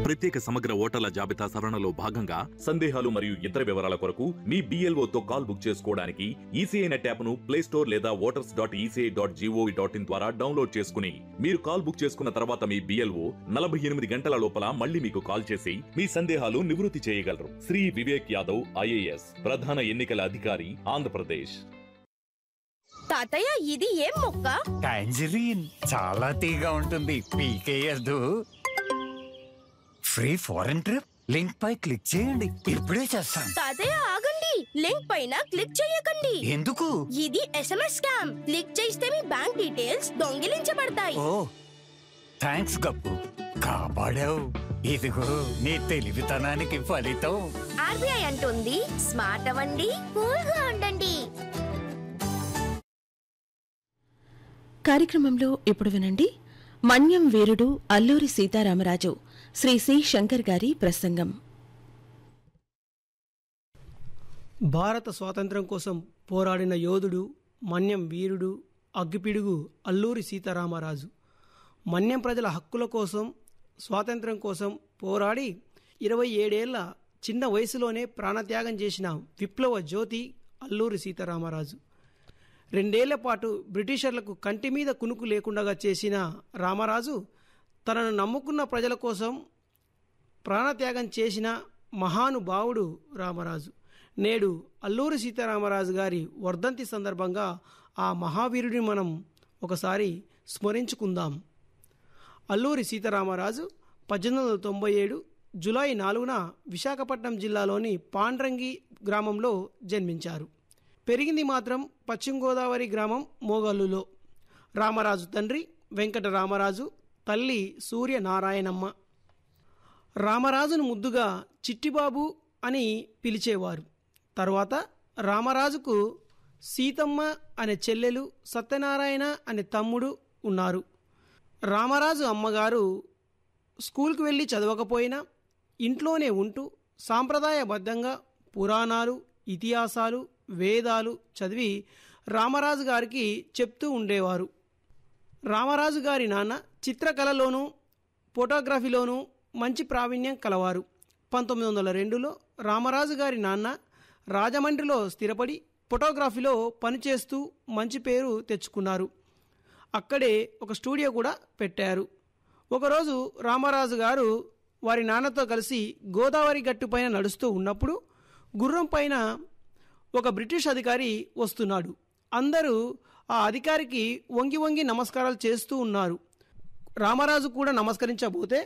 ప్రత్యేక సమగ్ర ఓటర్ల జాబితా సవరణలో భాగంగా సందేహాలు మరియు ఇతర వివరాల కొరకు మీ BLO తో కాల్ బుక్ చేసుకోవడానికి ఈసీఐ నెట్ యాప్ ను ప్లే స్టోర్ లేదా voters dot ECI dot GOV dot in ద్వారా డౌన్లోడ్ చేసుకుని మీరు కాల్ బుక్ చేసుకున్న తర్వాత మీ బిఎల్ఓ నలభై ఎనిమిది గంటల లోపల మళ్ళీ మీకు కాల్ చేసి మీ సందేహాలు నివృత్తి చేయగలరు శ్రీ వివేక్ యాదవ్ ఐఏఎస్ ప్రధాన ఎన్నికల అధికారి ఆంధ్రప్రదేశ్ తాతయ్య ఇది ఏం మొక్క టాంజరీన్ చాలా తీగా ఉంటుంది పీకేయద్దు ఫ్రీ ఫారెన్ ట్రిప్ లింక్ పై క్లిక్ చేయండి ఇప్పుడే చేస్తాను తాతయ్య ఆగండి లింక్ పైన క్లిక్ చేయకండి ఎందుకు ఇది ఎస్ఎంఎస్ స్కామ్ క్లిక్ చేస్తే మీ బ్యాంక్ డీటెయిల్స్ దొంగిలించబడతాయి ఓ థ్యాంక్స్ గప్పు కాపాడావు ఇదిగో నీ తెలివితనానికి ఫలితం ఆర్బీఐ అంటుంది స్మార్ట్ అవ్వండి కూల్ గా ఉండండి కార్యక్రమంలో ఇప్పుడు వినండి మన్యం వీరుడు అల్లూరి సీతారామరాజు శ్రీ సి శంకర్ గారి ప్రసంగం భారత స్వాతంత్ర్యం కోసం పోరాడిన యోధుడు మన్యం వీరుడు అగ్గిపిడుగు అల్లూరి సీతారామరాజు మన్యం ప్రజల హక్కుల కోసం స్వాతంత్ర్యం కోసం పోరాడి ఇరవై ఏడేళ్ల చిన్న వయసులోనే ప్రాణత్యాగం చేసిన విప్లవ జ్యోతి అల్లూరి సీతారామరాజు రెండేళ్ల పాటు బ్రిటిషర్లకు కంటి మీద కునుకు లేకుండా చేసిన రామరాజు తనను నమ్ముకున్న ప్రజల కోసం ప్రాణత్యాగం చేసిన మహానుభావుడు రామరాజు నేడు అల్లూరి సీతారామరాజు గారి వర్ధంతి సందర్భంగా ఆ మహావీరుడిని మనం ఒకసారి స్మరించుకుందాం అల్లూరి సీతారామరాజు పద్దెనిమిది వందల తొంభై ఏడు జులై నాలుగున విశాఖపట్నం జిల్లాలోని పాండ్రంగి గ్రామంలో జన్మించారు పెరిగింది మాత్రం పశ్చిమ గోదావరి గ్రామం మోగల్లులో రామరాజు తండ్రి వెంకట రామరాజు తల్లి సూర్యనారాయణమ్మ రామరాజును ముద్దుగా చిట్టిబాబు అని పిలిచేవారు తర్వాత రామరాజుకు సీతమ్మ అనే చెల్లెలు సత్యనారాయణ అనే తమ్ముడు ఉన్నారు రామరాజు అమ్మగారు స్కూల్కి వెళ్ళి చదవకపోయినా ఇంట్లోనే ఉంటూ సాంప్రదాయబద్ధంగా పురాణాలు ఇతిహాసాలు వేదాలు చదివి రామరాజు గారికి చెప్తూ ఉండేవారు రామరాజు గారి నాన్న చిత్రకళలోనూ ఫోటోగ్రఫీలోనూ మంచి ప్రావీణ్యం కలవారు పంతొమ్మిది వందల రెండులో రామరాజు గారి నాన్న రాజమండ్రిలో స్థిరపడి ఫోటోగ్రఫీలో పనిచేస్తూ మంచి పేరు తెచ్చుకున్నారు అక్కడే ఒక స్టూడియో కూడా పెట్టారు ఒకరోజు రామరాజు గారు వారి నాన్నతో కలిసి గోదావరి గట్టు పైన నడుస్తూ ఉన్నప్పుడు గుర్రం పైన ఒక బ్రిటిష్ అధికారి వస్తున్నాడు అందరూ ఆ అధికారికి వంగి వంగి నమస్కారాలు చేస్తూ ఉన్నారు రామరాజు కూడా నమస్కరించబోతే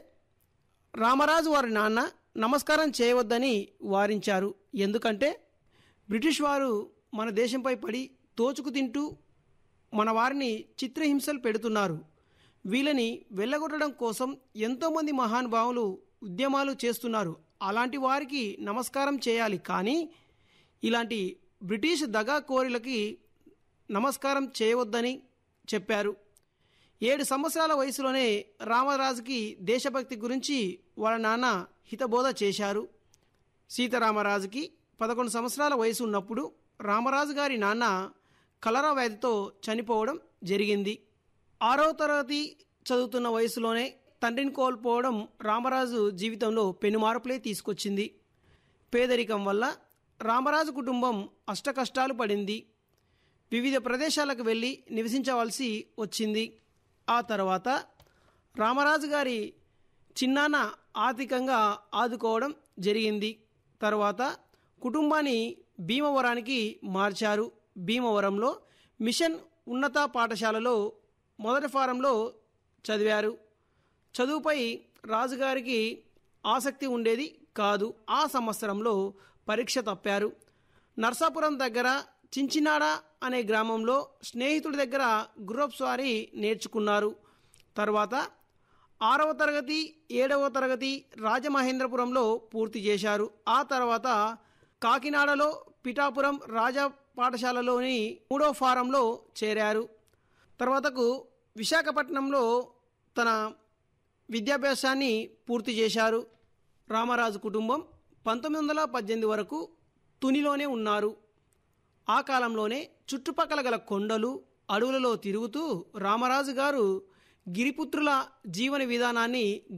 రామరాజు వారి నాన్న నమస్కారం చేయవద్దని వారించారు ఎందుకంటే బ్రిటిష్ వారు మన దేశంపై పడి తోచుకు తింటూ మన వారిని చిత్రహింసలు పెడుతున్నారు వీళ్ళని వెళ్ళగొట్టడం కోసం ఎంతోమంది మహానుభావులు ఉద్యమాలు చేస్తున్నారు అలాంటి వారికి నమస్కారం చేయాలి కానీ ఇలాంటి బ్రిటిష్ దగా కోరిలకి నమస్కారం చేయవద్దని చెప్పారు ఏడు సంవత్సరాల వయసులోనే రామరాజుకి దేశభక్తి గురించి వాళ్ళ నాన్న హితబోధ చేశారు సీతారామరాజుకి పదకొండు సంవత్సరాల వయసు ఉన్నప్పుడు రామరాజు గారి నాన్న కలరా వ్యాధితో చనిపోవడం జరిగింది ఆరో తరగతి చదువుతున్న వయసులోనే తండ్రిని కోల్పోవడం రామరాజు జీవితంలో పెనుమార్పులే తీసుకొచ్చింది పేదరికం వల్ల రామరాజు కుటుంబం అష్టకష్టాలు పడింది వివిధ ప్రదేశాలకు వెళ్ళి నివసించవలసి వచ్చింది ఆ తర్వాత రామరాజు గారి చిన్నాన్న ఆర్థికంగా ఆదుకోవడం జరిగింది తర్వాత కుటుంబాన్ని భీమవరానికి మార్చారు భీమవరంలో మిషన్ ఉన్నత పాఠశాలలో మొదటి ఫారంలో చదివారు చదువుపై రాజుగారికి ఆసక్తి ఉండేది కాదు ఆ సంవత్సరంలో పరీక్ష తప్పారు నర్సాపురం దగ్గర చించినాడ అనే గ్రామంలో స్నేహితుడి దగ్గర గుర్రపు స్వారీ నేర్చుకున్నారు తర్వాత ఆరవ తరగతి ఏడవ తరగతి రాజమహేంద్రపురంలో పూర్తి చేశారు ఆ తర్వాత కాకినాడలో పిఠాపురం రాజా పాఠశాలలోని మూడో ఫారంలో చేరారు తర్వాతకు విశాఖపట్నంలో తన విద్యాభ్యాసాన్ని పూర్తి చేశారు రామరాజు కుటుంబం పంతొమ్మిది వందల పద్దెనిమిది వరకు తునిలోనే ఉన్నారు ఆ కాలంలోనే చుట్టుపక్కల గల కొండలు అడవులలో తిరుగుతూ రామరాజు గారు గిరిపుత్రుల జీవన విధానాన్ని